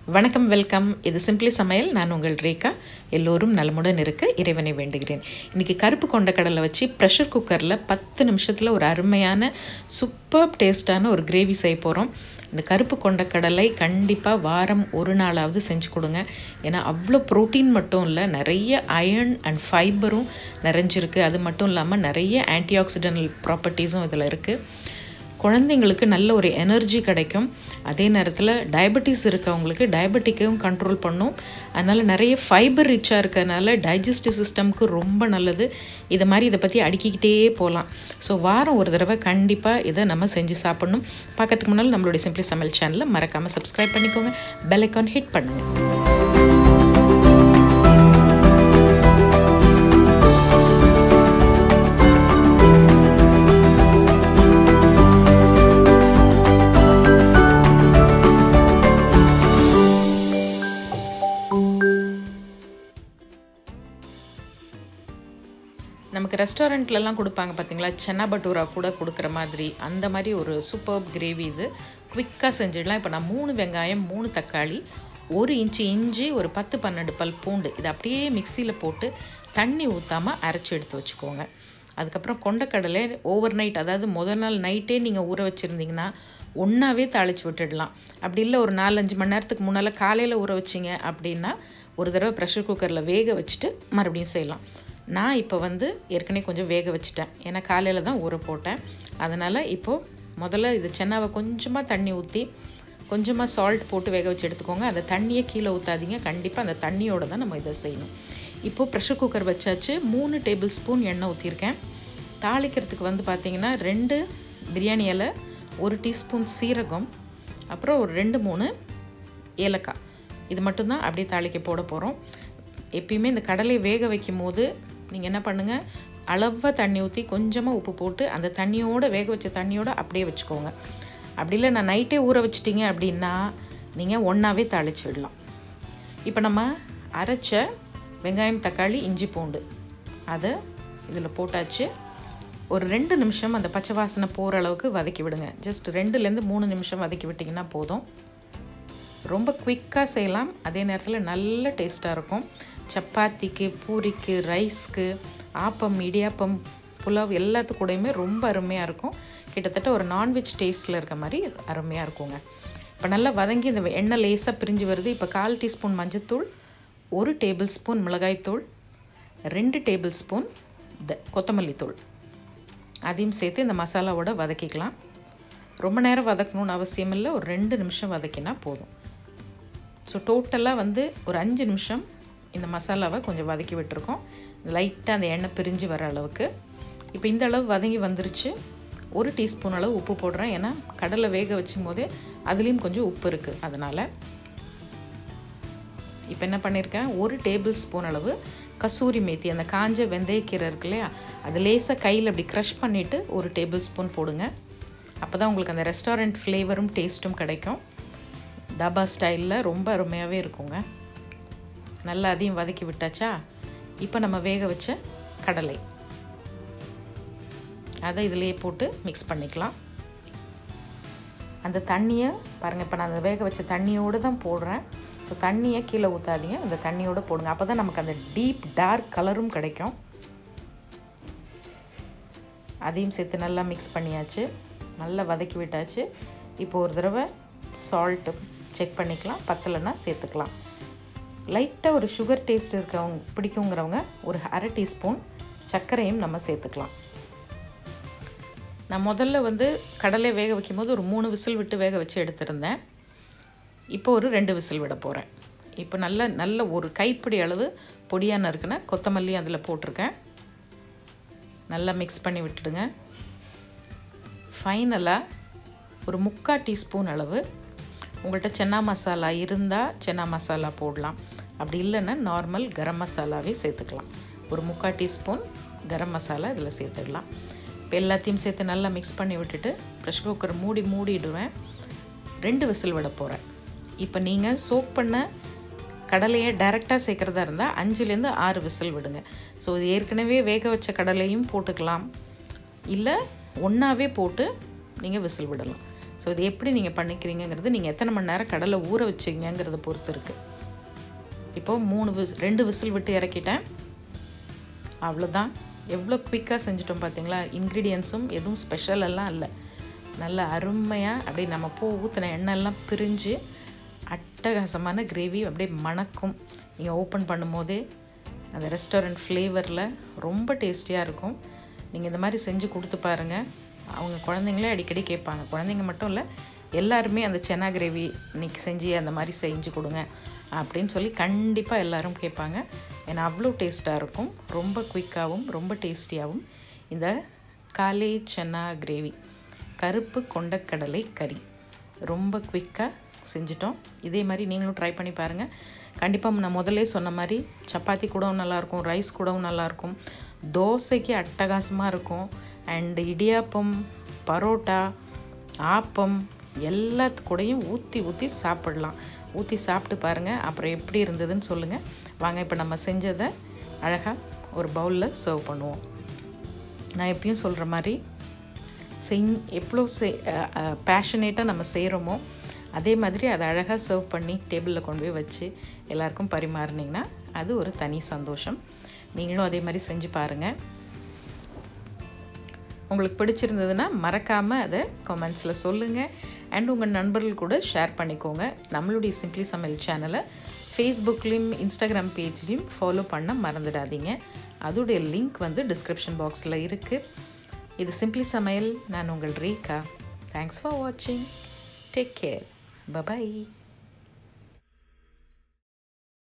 வணக்கம் வெல்கம் இது சிம்பிளி சமையல் நான் உங்கள் ரேகா எல்லோரும் நலமுடன் இருக்க இறைவனை வேண்டுகிறேன் இன்றைக்கி கருப்பு கொண்ட கடலை வச்சு ப்ரெஷர் குக்கரில் பத்து நிமிஷத்தில் ஒரு அருமையான சூப்பர் டேஸ்டான ஒரு கிரேவி செய்ய போகிறோம் இந்த கருப்பு கொண்ட கடலை கண்டிப்பாக வாரம் ஒரு நாளாவது செஞ்சு கொடுங்க ஏன்னா அவ்வளோ ப்ரோட்டீன் மட்டும் இல்லை நிறைய அயர்ன் அண்ட் ஃபைபரும் நிறைஞ்சிருக்கு அது மட்டும் இல்லாமல் நிறைய ஆன்டி ஆக்சிடென்டல் ப்ராப்பர்ட்டிஸும் இதில் இருக்குது குழந்தைங்களுக்கு நல்ல ஒரு எனர்ஜி கிடைக்கும் அதே நேரத்தில் டயபெட்டிஸ் இருக்கவங்களுக்கு டயபெட்டிக்கையும் கண்ட்ரோல் பண்ணும் அதனால் நிறைய ஃபைபர் ரிச்சாக இருக்கிறதுனால டைஜஸ்டிவ் சிஸ்டம்க்கு ரொம்ப நல்லது இதை மாதிரி இதை பற்றி அடுக்கிக்கிட்டே போகலாம் ஸோ வாரம் ஒரு தடவை கண்டிப்பாக இதை நம்ம செஞ்சு சாப்பிட்ணும் பார்க்கறதுக்கு முன்னால் நம்மளுடைய சிம்பிளி சமையல் சேனலை மறக்காமல் சப்ஸ்கிரைப் பண்ணிக்கோங்க பெல் ஐக்கான் ஹிட் பண்ணுங்கள் நமக்கு ரெஸ்டாரண்ட்லலாம் கொடுப்பாங்க பார்த்தீங்களா சென்னா பட்டூரா கூட கொடுக்குற மாதிரி அந்த மாதிரி ஒரு சூப்பர் கிரேவி இது குவிக்காக செஞ்சிடலாம் இப்போ நான் மூணு வெங்காயம் மூணு தக்காளி ஒரு இன்ச்சு இஞ்சி ஒரு பத்து பன்னெண்டு பல் பூண்டு இது அப்படியே மிக்சியில் போட்டு தண்ணி ஊற்றாமல் அரைச்சி எடுத்து வச்சுக்கோங்க அதுக்கப்புறம் கொண்டக்கடலை ஓவர் நைட் அதாவது முதல் நாள் நைட்டே நீங்கள் ஊற வச்சுருந்தீங்கன்னா ஒன்றாவே தாளித்து விட்டுடலாம் அப்படி இல்லை ஒரு நாலஞ்சு மணி நேரத்துக்கு முன்னால் காலையில் ஊற வச்சிங்க அப்படின்னா ஒரு தடவை ப்ரெஷர் குக்கரில் வேக வச்சுட்டு மறுபடியும் செய்யலாம் நான் இப்போ வந்து ஏற்கனவே கொஞ்சம் வேக வச்சுட்டேன் ஏன்னா காலையில் தான் ஊற போட்டேன் அதனால் இப்போது முதல்ல இது சென்னாவை கொஞ்சமாக தண்ணி ஊற்றி கொஞ்சமாக சால்ட் போட்டு வேக வச்சு எடுத்துக்கோங்க அந்த தண்ணியை கீழே ஊற்றாதீங்க கண்டிப்பாக அந்த தண்ணியோடு தான் நம்ம இதை செய்யணும் இப்போது ப்ரெஷர் குக்கர் வச்சாச்சு மூணு டேபிள் ஸ்பூன் எண்ணெய் ஊற்றிருக்கேன் தாளிக்கிறதுக்கு வந்து பார்த்திங்கன்னா ரெண்டு பிரியாணி இலை ஒரு டீஸ்பூன் சீரகம் அப்புறம் ஒரு ரெண்டு மூணு ஏலக்காய் இது மட்டும்தான் அப்படியே தாளிக்க போட போகிறோம் எப்பயுமே இந்த கடலை வேக வைக்கும் போது நீங்கள் என்ன பண்ணுங்கள் அளவாக தண்ணி ஊற்றி கொஞ்சமாக உப்பு போட்டு அந்த தண்ணியோடு வேக வச்ச தண்ணியோடு அப்படியே வச்சுக்கோங்க அப்படி இல்லை நான் நைட்டே ஊற வச்சிட்டிங்க அப்படின்னா நீங்கள் ஒன்றாவே தாளிச்சிடலாம் இப்போ நம்ம அரைச்ச வெங்காயம் தக்காளி இஞ்சி பூண்டு அதை இதில் போட்டாச்சு ஒரு ரெண்டு நிமிஷம் அந்த பச்சை வாசனை போகிற அளவுக்கு வதக்கி விடுங்க ஜஸ்ட் ரெண்டுலேருந்து மூணு நிமிஷம் வதக்கி விட்டிங்கன்னா போதும் ரொம்ப குயிக்காக செய்யலாம் அதே நேரத்தில் நல்ல டேஸ்ட்டாக இருக்கும் சப்பாத்திக்கு பூரிக்கு ரைஸ்க்கு ஆப்பம் இடியாப்பம் புலாவ் எல்லாத்து கூடயுமே ரொம்ப அருமையாக இருக்கும் கிட்டத்தட்ட ஒரு நான்வெஜ் டேஸ்ட்டில் இருக்க மாதிரி அருமையாக இருக்குங்க இப்போ நல்லா வதங்கி இந்த எண்ணெய் லேசாக பிரிஞ்சு வருது இப்போ கால் டீஸ்பூன் மஞ்சத்தூள் ஒரு டேபிள் ஸ்பூன் மிளகாய்த்தூள் ரெண்டு டேபிள் ஸ்பூன் த கொத்தமல்லி தூள் அதையும் சேர்த்து இந்த மசாலாவோட வதக்கிக்கலாம் ரொம்ப நேரம் வதக்கணும்னு அவசியம் இல்லை ஒரு ரெண்டு நிமிஷம் வதக்கினா போதும் ஸோ டோட்டலாக வந்து ஒரு அஞ்சு நிமிஷம் இந்த மசாலாவை கொஞ்சம் வதக்கி விட்டுருக்கோம் லைட்டாக அந்த எண்ணெய் பிரிஞ்சு வர அளவுக்கு இப்போ இந்த அளவு வதங்கி வந்துருச்சு ஒரு டீஸ்பூன் அளவு உப்பு போடுறேன் ஏன்னா கடலை வேக வச்சும் போதே அதுலேயும் கொஞ்சம் உப்பு இருக்குது அதனால் இப்போ என்ன பண்ணியிருக்கேன் ஒரு டேபிள் ஸ்பூன் அளவு கசூரி மேத்தி அந்த காஞ்ச வெந்தயக்கீரை இருக்கு இல்லையா அது லேசாக கையில் அப்படி க்ரஷ் பண்ணிவிட்டு ஒரு டேபிள் ஸ்பூன் போடுங்க அப்போ தான் உங்களுக்கு அந்த ரெஸ்டாரண்ட் ஃப்ளேவரும் டேஸ்ட்டும் கிடைக்கும் தாபா ஸ்டைலில் ரொம்ப அருமையாகவே இருக்குங்க நல்லா அதையும் வதக்கி விட்டாச்சா இப்போ நம்ம வேக வச்ச கடலை அதை இதிலேயே போட்டு மிக்ஸ் பண்ணிக்கலாம் அந்த தண்ணியை பாருங்கள் இப்போ நான் அந்த வேக வச்ச தண்ணியோடு தான் போடுறேன் ஸோ தண்ணியை கீழே ஊற்றாதீங்க அந்த தண்ணியோடு போடுங்க அப்போ தான் நமக்கு அந்த டீப் டார்க் கலரும் கிடைக்கும் அதையும் சேர்த்து நல்லா மிக்ஸ் பண்ணியாச்சு நல்லா வதக்கி விட்டாச்சு இப்போ ஒரு தடவை சால்ட்டு செக் பண்ணிக்கலாம் பத்தலைன்னா சேர்த்துக்கலாம் லைட்டாக ஒரு சுகர் டேஸ்ட் இருக்கவங்க பிடிக்குங்கிறவங்க ஒரு அரை டீஸ்பூன் சர்க்கரையும் நம்ம சேர்த்துக்கலாம் நான் முதல்ல வந்து கடலை வேக வைக்கும்போது ஒரு மூணு விசில் விட்டு வேக வச்சு எடுத்திருந்தேன் இப்போ ஒரு ரெண்டு விசில் விட போகிறேன் இப்போ நல்ல நல்ல ஒரு கைப்பிடி அளவு பொடியாக நறுக்குன்னா கொத்தமல்லி அதில் போட்டிருக்கேன் நல்லா மிக்ஸ் பண்ணி விட்டுடுங்க ஃபைனலாக ஒரு முக்கால் டீஸ்பூன் அளவு உங்கள்கிட்ட சென்னா மசாலா இருந்தால் சென்னா மசாலா போடலாம் அப்படி இல்லைன்னா நார்மல் கரம் மசாலாவே சேர்த்துக்கலாம் ஒரு முக்கால் டீஸ்பூன் கரம் மசாலா இதில் சேர்த்துக்கலாம் இப்போ எல்லாத்தையும் சேர்த்து நல்லா மிக்ஸ் பண்ணி விட்டுட்டு ப்ரெஷர் குக்கர் மூடி மூடிடுவேன் ரெண்டு விசில் விட போகிறேன் இப்போ நீங்கள் சோக் பண்ண கடலையை டைரெக்டாக சேர்க்குறதா இருந்தால் அஞ்சுலேருந்து ஆறு விசில் விடுங்க ஸோ இது ஏற்கனவே வேக வச்ச கடலையும் போட்டுக்கலாம் இல்லை ஒன்றாவே போட்டு நீங்கள் விசில் விடலாம் ஸோ இது எப்படி நீங்கள் பண்ணிக்கிறீங்கிறது நீங்கள் எத்தனை மணி நேரம் கடலை ஊற வச்சிங்கங்கிறத பொறுத்து இருக்குது இப்போது மூணு விஸ் ரெண்டு விசில் விட்டு இறக்கிட்டேன் அவ்வளோதான் எவ்வளோ குயிக்காக செஞ்சுட்டோம் பார்த்தீங்களா இன்க்ரீடியன்ஸும் எதுவும் ஸ்பெஷல் எல்லாம் இல்லை நல்ல அருமையாக அப்படியே நம்ம பூ ஊற்றின எண்ணெய்லாம் பிரிஞ்சு அட்டகாசமான கிரேவி அப்படியே மணக்கும் நீங்கள் ஓப்பன் பண்ணும்போதே அந்த ரெஸ்டாரண்ட் ஃப்ளேவரில் ரொம்ப டேஸ்டியாக இருக்கும் நீங்கள் இந்த மாதிரி செஞ்சு கொடுத்து பாருங்கள் அவங்க குழந்தைங்களே அடிக்கடி கேட்பாங்க குழந்தைங்க மட்டும் இல்லை எல்லாருமே அந்த சென்னா கிரேவி இன்னைக்கு செஞ்சு அந்த மாதிரி செஞ்சு கொடுங்க அப்படின்னு சொல்லி கண்டிப்பாக எல்லோரும் கேட்பாங்க ஏன்னா அவ்வளோ டேஸ்ட்டாக இருக்கும் ரொம்ப குயிக்காகவும் ரொம்ப டேஸ்டியாகவும் இந்த காலே சென்னா கிரேவி கருப்பு கொண்டக்கடலை கறி ரொம்ப குயிக்காக செஞ்சிட்டோம் இதே மாதிரி நீங்களும் ட்ரை பண்ணி பாருங்கள் கண்டிப்பாக நான் முதல்ல சொன்ன மாதிரி சப்பாத்தி கூடவும் நல்லாயிருக்கும் ரைஸ் கூடவும் நல்லாயிருக்கும் தோசைக்கு அட்டகாசமாக இருக்கும் அண்டு இடியாப்பம் பரோட்டா ஆப்பம் எல்லாத்து கூடயும் ஊற்றி ஊற்றி சாப்பிடலாம் ஊற்றி சாப்பிட்டு பாருங்கள் அப்புறம் எப்படி இருந்ததுன்னு சொல்லுங்கள் வாங்க இப்போ நம்ம செஞ்சதை அழகாக ஒரு பவுலில் சர்வ் பண்ணுவோம் நான் எப்பயும் சொல்கிற மாதிரி செய் எவ்வளோ செய் பேஷனேட்டாக நம்ம செய்கிறோமோ அதே மாதிரி அதை அழகாக சர்வ் பண்ணி டேபிளில் கொண்டு போய் வச்சு எல்லாருக்கும் பரிமாறினீங்கன்னா அது ஒரு தனி சந்தோஷம் நீங்களும் அதே மாதிரி செஞ்சு பாருங்கள் உங்களுக்கு பிடிச்சிருந்ததுன்னா மறக்காமல் அதை கமெண்ட்ஸில் சொல்லுங்கள் அண்ட் உங்கள் நண்பர்கள் கூட ஷேர் பண்ணிக்கோங்க நம்மளுடைய சிம்ப்ளி சமையல் சேனலை ஃபேஸ்புக்லேயும் இன்ஸ்டாகிராம் பேஜ்லேயும் ஃபாலோ பண்ண மறந்துடாதீங்க அதோடைய லிங்க் வந்து டிஸ்கிரிப்ஷன் பாக்ஸில் இருக்குது இது சிம்ப்ளி சமையல் நான் உங்கள் ரேகா தேங்க்ஸ் ஃபார் வாட்சிங் டேக் கேர் பபாய்